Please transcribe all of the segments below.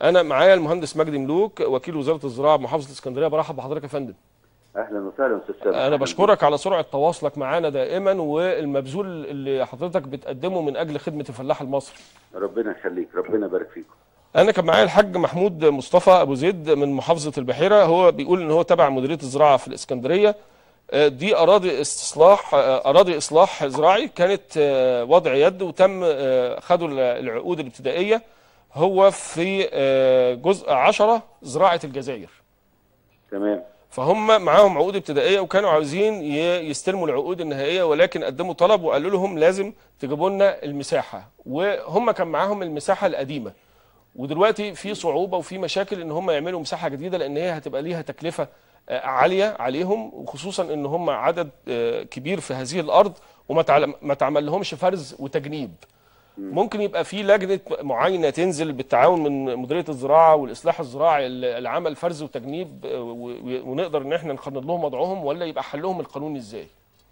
انا معايا المهندس مجدي ملوك وكيل وزاره الزراعه بمحافظه اسكندريه برحب بحضرتك يا فندم اهلا وسهلا استاذ سامح انا بشكرك على سرعه تواصلك معانا دائما والمبذول اللي حضرتك بتقدمه من اجل خدمه الفلاح المصري ربنا يخليك ربنا يبارك فيكم انا كان معايا الحاج محمود مصطفى ابو زيد من محافظه البحيره هو بيقول ان هو تبع مديريه الزراعه في الاسكندريه آه، دي اراضي استصلاح آه، اراضي اصلاح زراعي كانت آه، وضع يد وتم آه، خدوا العقود الابتدائيه هو في آه، جزء 10 زراعه الجزائر تمام فهم معاهم عقود ابتدائيه وكانوا عاوزين ي- يستلموا العقود النهائيه ولكن قدموا طلب وقالوا لهم لازم تجيبوا لنا المساحه وهم كان معاهم المساحه القديمه ودلوقتي في صعوبه وفي مشاكل ان هم يعملوا مساحه جديده لان هي هتبقى ليها تكلفه آه، عاليه عليهم وخصوصا ان هم عدد آه، كبير في هذه الارض وما تعل- ما تعمل لهمش فرز وتجنيب ممكن يبقى في لجنه معاينه تنزل بالتعاون من مديريه الزراعه والاصلاح الزراعي ال- العمل فرز وتجنيب آه، و- و- ونقدر ان احنا نخفض لهم وضعهم ولا يبقى حلهم القانوني ازاي؟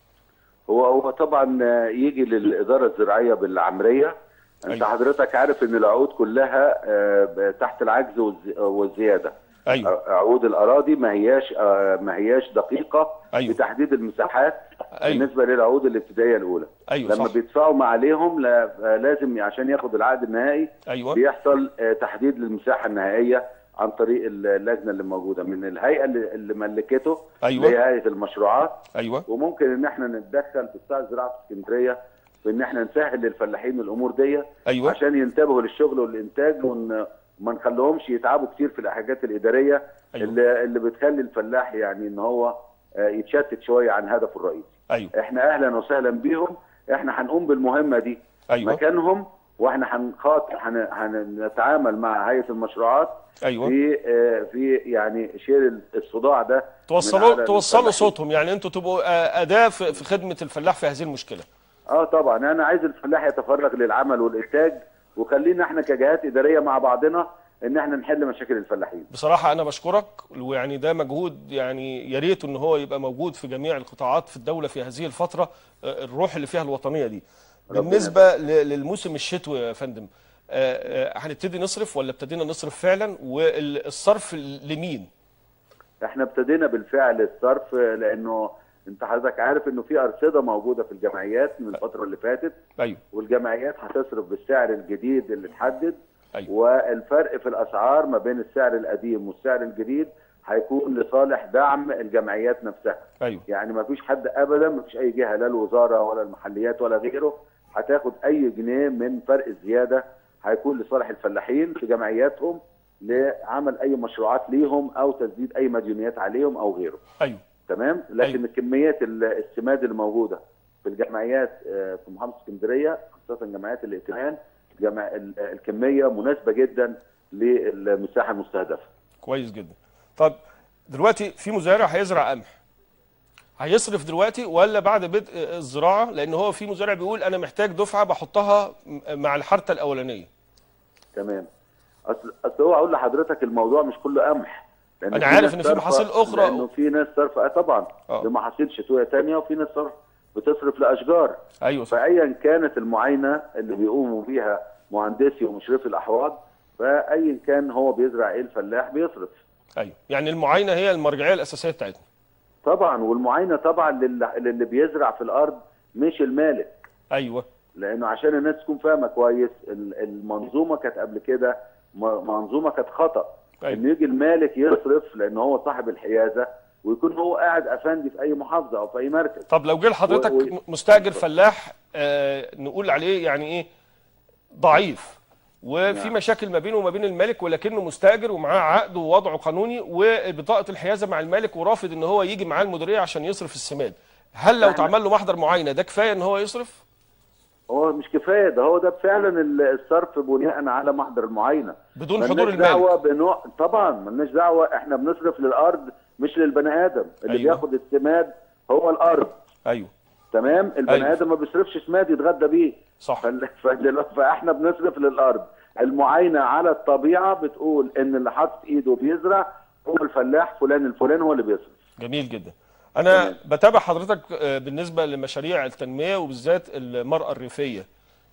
هو هو طبعا آه، يجي للاداره الزراعيه بالعمريه انت أيوة. حضرتك عارف ان العقود كلها آه، ب- تحت العجز والز- والزياده ايوه ع- عقود الاراضي ما هياش آه، ما هياش دقيقه أيوة. بتحديد المساحات أيوة. بالنسبه للعقود الابتدائيه الاولى أيوة، لما صح. بيدفعوا ما عليهم لا- آه، لازم عشان ياخد العقد النهائي ايوه بيحصل آه، تحديد للمساحه النهائيه عن طريق اللجنه اللي موجوده من الهيئه اللي اللي ملكته أيوة. اللي هي هيئه المشروعات ايوه وممكن ان احنا نتدخل في قطاع الزراعه في اسكندريه في ان احنا نسهل للفلاحين الامور دي أيوة. عشان ينتبهوا للشغل والانتاج ون- وما نخليهمش يتعبوا كتير في الحاجات الاداريه أيوة. اللي اللي بتخلي الفلاح يعني ان هو آه، يتشتت شويه عن هدفه الرئيسي. ايوه احنا اهلا وسهلا بيهم احنا هنقوم بالمهمه دي أيوة. مكانهم واحنا هنخاطر هن- هنتعامل مع هيئه المشروعات ايوه في آه، في يعني شيل الصداع ده من توصلوا على توصلوا الفلاحين. صوتهم يعني انتوا تبقوا آه، اداه في في خدمه الفلاح في هذه المشكله اه طبعا انا عايز الفلاح يتفرغ للعمل والانتاج وخلينا احنا كجهات اداريه مع بعضنا ان احنا نحل مشاكل الفلاحين بصراحه انا بشكرك ويعني ده مجهود يعني يا ريت ان هو يبقى موجود في جميع القطاعات في الدوله في هذه الفتره آه، الروح اللي فيها الوطنيه دي ربنا بالنسبه ل- للموسم الشتوي يا فندم آه، آه، هنبتدي نصرف ولا ابتدينا نصرف فعلا والصرف لمين احنا ابتدينا بالفعل الصرف لانه انت حضرتك عارف انه في ارصده موجوده في الجمعيات من الفتره اللي فاتت ايوه والجمعيات هتصرف بالسعر الجديد اللي اتحدد أيوة. والفرق في الاسعار ما بين السعر القديم والسعر الجديد هيكون لصالح دعم الجمعيات نفسها ايوه يعني ما فيش حد ابدا ما فيش اي جهه لا الوزاره ولا المحليات ولا غيره هتاخد اي جنيه من فرق الزياده هيكون لصالح الفلاحين في جمعياتهم لعمل اي مشروعات ليهم او تسديد اي مديونيات عليهم او غيره ايوه تمام لكن أيوة. كميات ال- السماد اللي موجوده في الجمعيات آه، في محافظه اسكندريه خاصه جمعيات الائتمان جمع ال- الكميه مناسبه جدا للمساحه المستهدفه كويس جدا طب دلوقتي في مزارع هيزرع قمح هيصرف دلوقتي ولا بعد بدء الزراعه لان هو في مزارع بيقول انا محتاج دفعه بحطها م- مع الحرثه الاولانيه تمام اصل اصل هو اقول لحضرتك الموضوع مش كله قمح لأن أنا في عارف ناس إن في صارفة- محاصيل أخرى لانه في ناس صرف آه طبعا آه. لمحاصيل شتويه ثانيه وفي ناس صرف بتصرف لاشجار ايوه صح فايا كانت المعاينه اللي بيقوموا بيها مهندسي ومشرفي الاحواض فايا كان هو بيزرع ايه الفلاح بيصرف ايوه يعني المعاينه هي المرجعيه الاساسيه بتاعتنا طبعا والمعاينه طبعا لل- للي بيزرع في الارض مش المالك ايوه لانه عشان الناس تكون فاهمه كويس ال- المنظومه كانت قبل كده م- منظومه كانت خطا أيوة. ان يجي المالك يصرف لان هو صاحب الحيازه ويكون هو قاعد افندي في اي محافظه او في اي مركز طب لو جه لحضرتك و- و- مستاجر فلاح آه نقول عليه يعني ايه ضعيف وفي نعم. مشاكل ما بينه وما بين المالك ولكنه مستاجر ومعاه عقد ووضعه قانوني وبطاقه الحيازه مع المالك ورافض ان هو يجي معاه المديريه عشان يصرف السماد هل لو إحنا- اتعمل له محضر معاينه ده كفايه ان هو يصرف هو مش كفايه ده هو ده فعلا ال- الصرف بناء على محضر المعاينه بدون ملناش حضور دعوه المالك بنوع طبعا ملناش دعوه احنا بنصرف للارض مش للبني ادم اللي أيوة. بياخد السماد هو الارض ايوه تمام البني أيوة. ادم ما بيصرفش سماد يتغدى بيه صح فال- فدلو- فاحنا بنصرف للارض المعاينه على الطبيعه بتقول ان اللي حاطط ايده بيزرع هو الفلاح فلان الفلاني هو اللي بيصرف جميل جدا انا تمام. بتابع حضرتك آه، بالنسبه لمشاريع التنميه وبالذات المراه الريفيه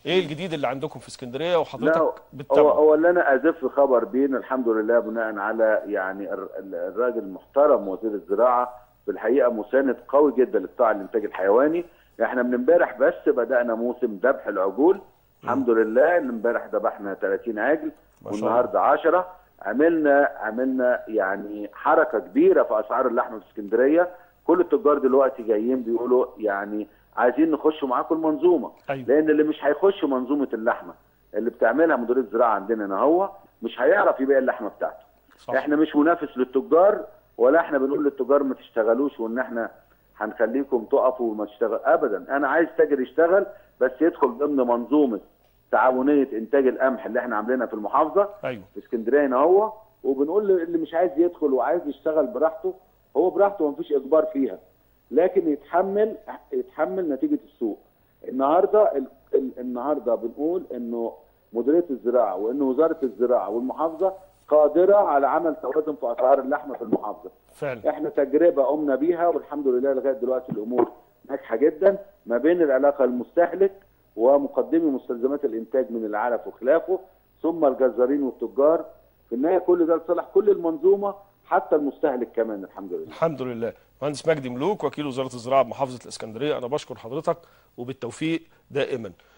ايه الجديد اللي عندكم في اسكندريه لا وحضرتك هو بتتابعه هو اللي انا ازف خبر بين الحمد لله بناء على يعني الر- ال- الراجل المحترم وزير الزراعه في الحقيقه مساند قوي جدا لقطاع الانتاج الحيواني احنا من امبارح بس بدانا موسم ذبح العجول الحمد لله ان امبارح ذبحنا 30 عجل ما شاء الله. والنهارده 10 عملنا عملنا يعني حركه كبيره في اسعار اللحمه في اسكندريه كل التجار دلوقتي جايين بيقولوا يعني عايزين نخش معاكم المنظومه أيوة. لان اللي مش هيخش منظومه اللحمه اللي بتعملها مديريه الزراعه عندنا هنا هو مش هيعرف يبيع اللحمه بتاعته صح. احنا مش منافس للتجار ولا احنا بنقول للتجار ما تشتغلوش وان احنا هنخليكم تقفوا وما تشتغل ابدا انا عايز تاجر يشتغل بس يدخل ضمن منظومه تعاونيه انتاج القمح اللي احنا عاملينها في المحافظه ايوه في اسكندريه هنا هو وبنقول اللي مش عايز يدخل وعايز يشتغل براحته هو براحته ومفيش اجبار فيها لكن يتحمل يتحمل نتيجه السوق النهارده ال... ال... النهارده بنقول انه مديريه الزراعه وان وزاره الزراعه والمحافظه قادره على عمل توازن في اسعار اللحمه في المحافظه فعلا احنا تجربه قمنا بيها والحمد لله لغايه دلوقتي الامور ناجحه جدا ما بين العلاقه المستهلك ومقدمي مستلزمات الانتاج من العلف وخلافه ثم الجزارين والتجار في النهايه كل ده لصالح كل المنظومه حتى المستهلك كمان الحمد لله الحمد لله مهندس مجدي ملوك وكيل وزاره الزراعه بمحافظه الاسكندريه انا بشكر حضرتك وبالتوفيق دائما